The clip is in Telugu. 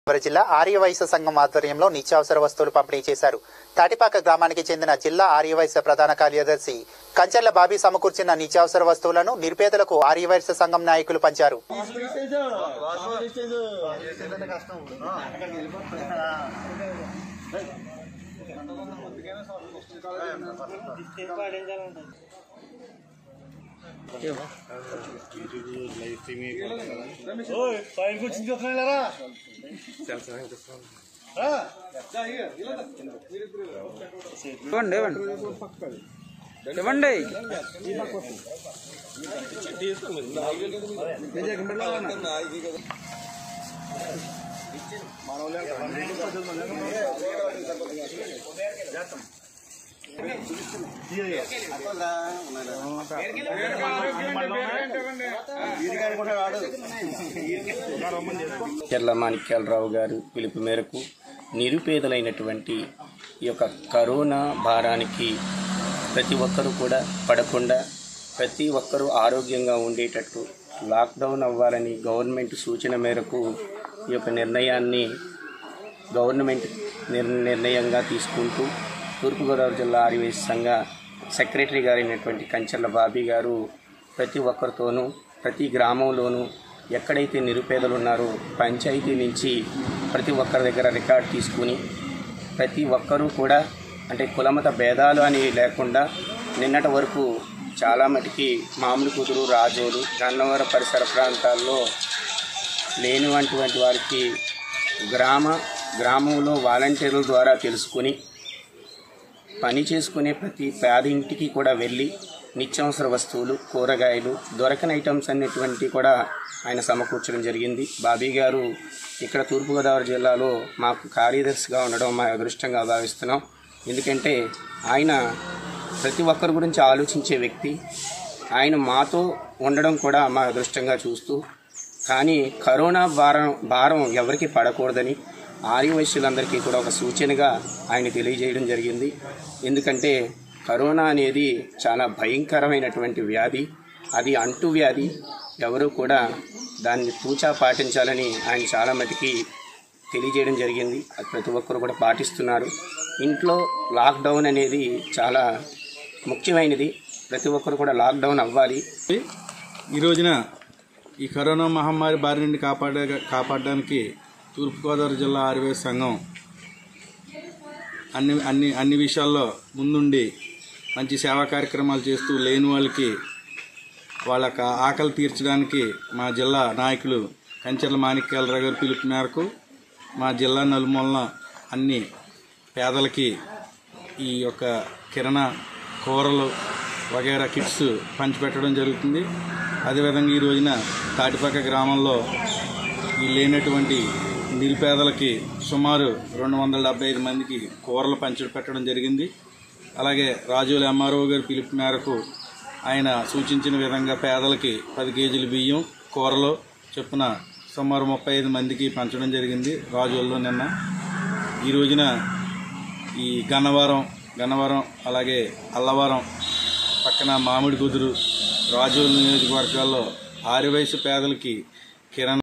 గోదావరి జిల్లా ఆర్యవైశ్య సంఘం ఆధ్వర్యంలో నిత్యావసర వస్తువులు పంపిణీ చేశారు తాటిపాక గ్రామానికి చెందిన జిల్లా ఆర్యవైశ్య ప్రధాన కార్యదర్శి కంచెర్ల బాబీ సమకూర్చిన నిత్యావసర వస్తువులను నిరుపేదలకు ఆర్యవైశ్య సంఘం నాయకులు పంచారు పైకి వచ్చింది చూస్తున్నారా ఇవ్వండి ఇవ్వండి ఇవ్వండి చెర్ల మాణిక్యాలరావు గారు పిలుపు మేరకు నిరుపేదలైనటువంటి ఈ యొక్క కరోనా భారానికి ప్రతి ఒక్కరూ కూడా పడకుండా ప్రతి ఒక్కరూ ఆరోగ్యంగా ఉండేటట్టు లాక్డౌన్ అవ్వాలని గవర్నమెంట్ సూచన మేరకు ఈ యొక్క నిర్ణయాన్ని గవర్నమెంట్ నిర్ నిర్ణయంగా తీసుకుంటూ తూర్పుగోదావరి జిల్లా ఆర్యవేశ సంఘ సెక్రటరీ గారైనటువంటి కంచర్ల బాబీ గారు ప్రతి ఒక్కరితోనూ ప్రతి గ్రామంలోనూ ఎక్కడైతే నిరుపేదలు ఉన్నారో పంచాయతీ నుంచి ప్రతి ఒక్కరి దగ్గర రికార్డ్ తీసుకుని ప్రతి ఒక్కరూ కూడా అంటే కులమత భేదాలు అని లేకుండా నిన్నటి వరకు చాలా మటుకి మామూలు కుదురు రాజోలు గన్నవరం పరిసర ప్రాంతాల్లో లేనివంటి వారికి గ్రామ గ్రామంలో వాలంటీర్ల ద్వారా తెలుసుకుని పని చేసుకునే ప్రతి పేద ఇంటికి కూడా వెళ్ళి నిత్యావసర వస్తువులు కూరగాయలు దొరకని ఐటమ్స్ అన్నిటువంటి కూడా ఆయన సమకూర్చడం జరిగింది బాబీ గారు ఇక్కడ తూర్పుగోదావరి జిల్లాలో మాకు కార్యదర్శిగా ఉండడం మా అదృష్టంగా భావిస్తున్నాం ఎందుకంటే ఆయన ప్రతి ఒక్కరి గురించి ఆలోచించే వ్యక్తి ఆయన మాతో ఉండడం కూడా మా అదృష్టంగా చూస్తూ కానీ కరోనా భారం భారం ఎవరికి పడకూడదని ఆర్యవైశ్యులందరికీ కూడా ఒక సూచనగా ఆయన తెలియజేయడం జరిగింది ఎందుకంటే కరోనా అనేది చాలా భయంకరమైనటువంటి వ్యాధి అది అంటు వ్యాధి ఎవరు కూడా దాన్ని తూచా పాటించాలని ఆయన చాలా మటుకి తెలియజేయడం జరిగింది అది ప్రతి ఒక్కరు కూడా పాటిస్తున్నారు ఇంట్లో లాక్డౌన్ అనేది చాలా ముఖ్యమైనది ప్రతి ఒక్కరు కూడా లాక్డౌన్ అవ్వాలి ఈ రోజున ఈ కరోనా మహమ్మారి బారి నుండి కాపాడే కాపాడడానికి తూర్పుగోదావరి జిల్లా ఆర్వే సంఘం అన్ని అన్ని అన్ని విషయాల్లో ముందుండి మంచి సేవా కార్యక్రమాలు చేస్తూ లేని వాళ్ళకి వాళ్ళ యొక్క ఆకలి తీర్చడానికి మా జిల్లా నాయకులు కంచెర్ల మాణిక్యాలరావు గారి పిలుపు మేరకు మా జిల్లా నలుమూలన అన్ని పేదలకి ఈ యొక్క కిరాణా కూరలు వగైరా కిట్స్ పంచిపెట్టడం జరుగుతుంది అదేవిధంగా ఈ రోజున తాటిపక్క గ్రామంలో ఈ లేనటువంటి నిరుపేదలకి సుమారు రెండు వందల డెబ్బై ఐదు మందికి కూరలు పంచి పెట్టడం జరిగింది అలాగే రాజుల ఎంఆర్ఓ గారి పిలుపు మేరకు ఆయన సూచించిన విధంగా పేదలకి పది కేజీల బియ్యం కూరలు చొప్పున సుమారు ముప్పై ఐదు మందికి పంచడం జరిగింది రాజుల్లో నిన్న ఈ రోజున ఈ గన్నవరం గన్నవరం అలాగే అల్లవరం పక్కన మామిడి కుదురు రాజోలు నియోజకవర్గాల్లో ఆరువయసు పేదలకి కిరణ్